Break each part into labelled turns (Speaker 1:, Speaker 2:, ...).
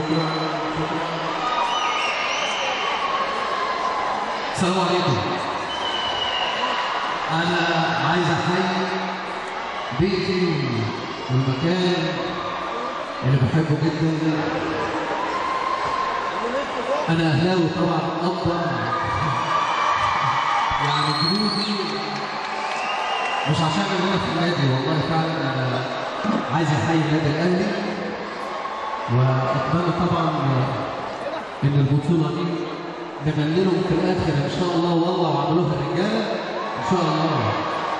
Speaker 1: شكرا شكرا السلام عليكم انا عايز احيي بيتي والمكان اللي بحبه جدا انا اهلاوي طبعا ابا يعني جنودي مش عشان ان انا في النادي والله فعلا انا عايز احيي النادي الاهلي واتمنى طبعا ان البطوله دي نبللهم في الاخر ان شاء الله والله وعملوها الرجاله ان شاء الله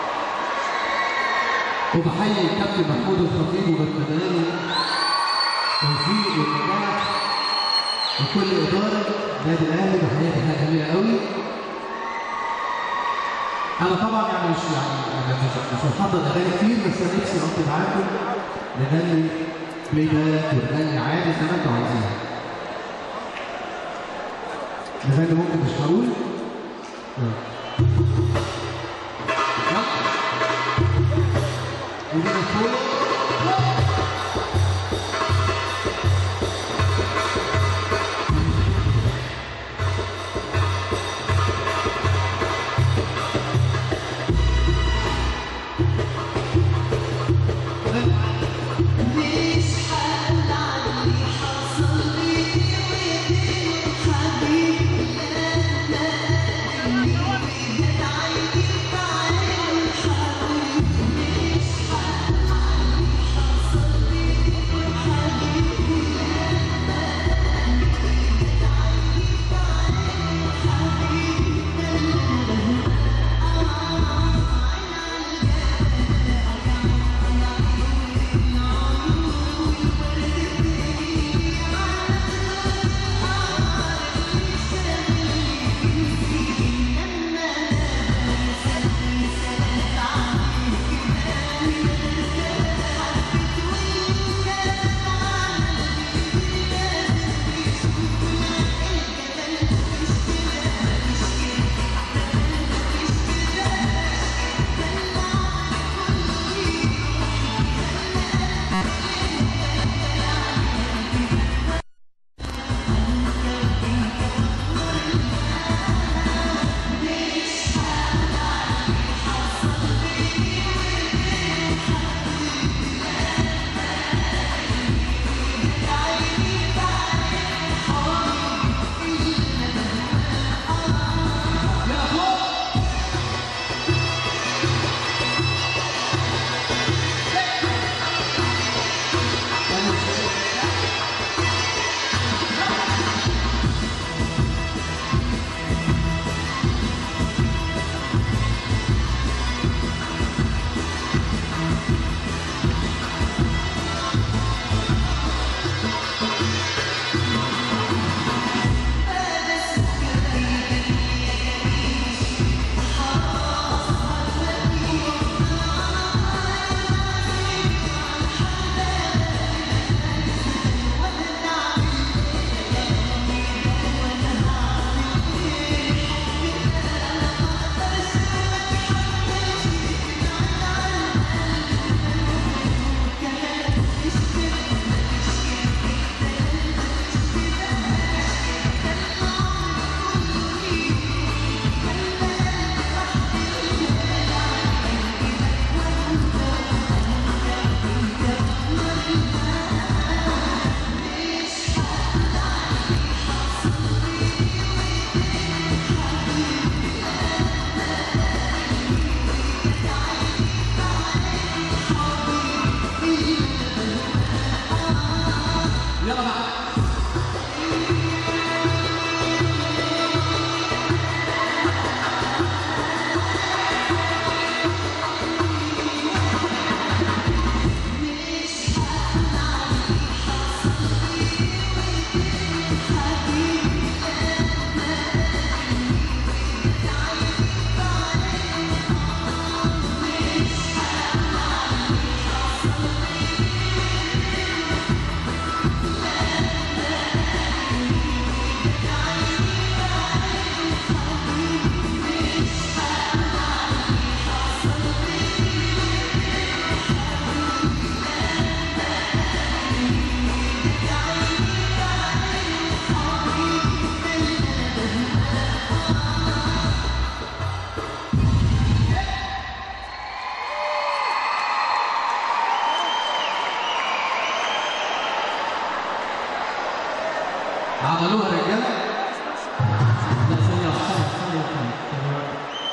Speaker 1: وبحيي الكابتن محمود الخطيب وبتمنى له توفيق والنجاح وكل اداره النادي الاهلي بحياتي حاجه جميله قوي انا طبعا يعني مش يعني أنا مش مش هحضر اغاني كتير بس انا نفسي اقضي معاكم نغني بلاي باك ونغني عادي زي ما انتوا عايزين نغني ممكن مش هقول ودينا فوق
Speaker 2: مش حال علي حصل لي وبين حبيبي لما قلبي بجد عيني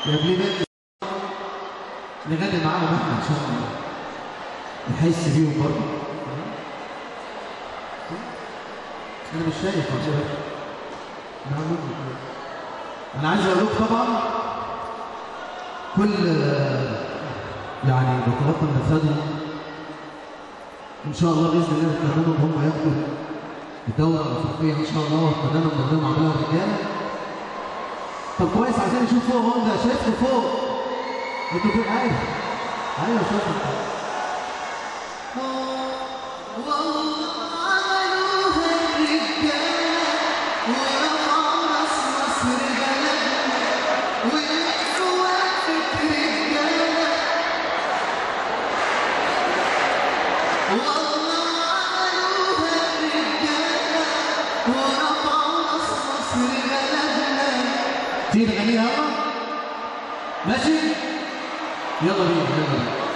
Speaker 1: يا ابني نغني معاهم احنا عشان نحس بيهم برضه انا مش شايف على فكره أنا عامل إيه؟ انا عايز اقول لكم طبعا كل يعني بطولاتنا اللي خدوا ان شاء الله باذن الله نتمنى ان هم ياخدوا الدوره الافريقيه ان شاء الله واتمنى ان هم عملوها الرجاله طب كويس عايزين نشوف فوق هون ده شايفكم فوق انتوا فين ايوه ايوه شايفكم
Speaker 2: والله عملوها الرجالة ورفعوا راس مصر بلدنا وقفوا وقفة رجالة والله عملوها الرجالة ورفعوا راس مصر بلدنا
Speaker 1: تيجي نغنيها يلا ماشي يلا بينا يلا بينا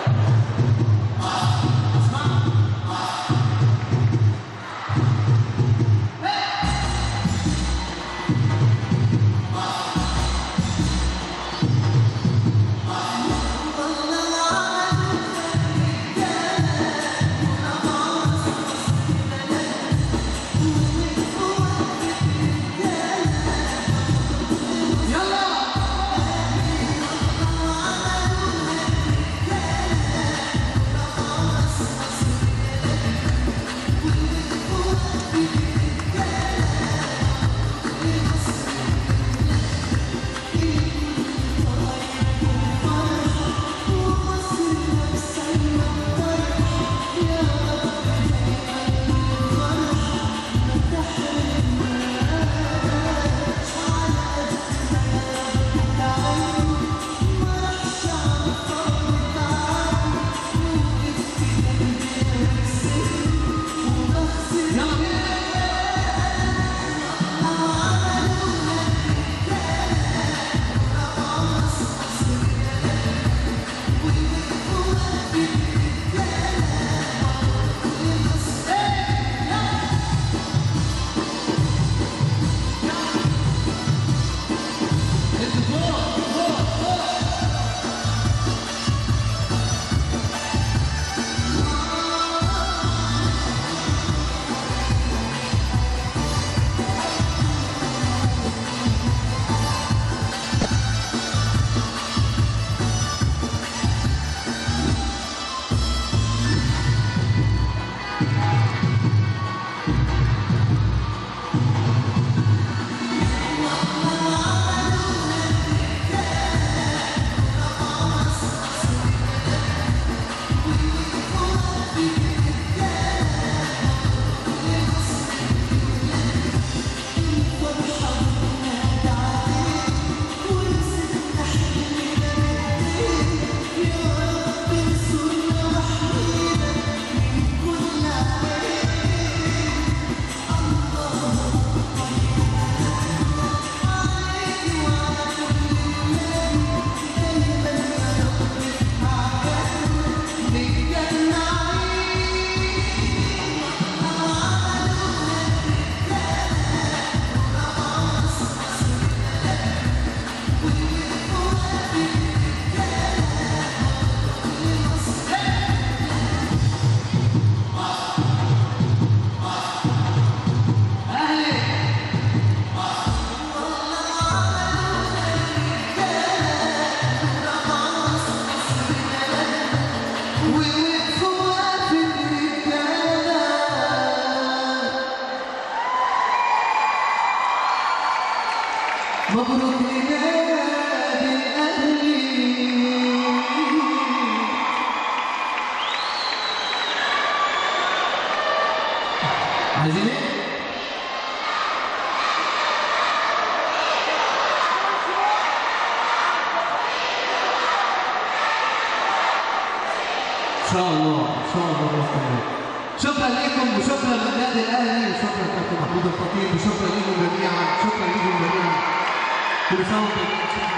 Speaker 2: ووقفوا وقفة رجالة مبروك لنادي الأهلي
Speaker 1: عايزين ايه؟ ان شاء الله ان شاء الله باذن الله شكرا لكم وشكرا للنادي الاهلي وشكرا كابتن محمود الخطيب وشكرا لكم جميعا شكرا لكم جميعا كل سنه وانتم طيبين.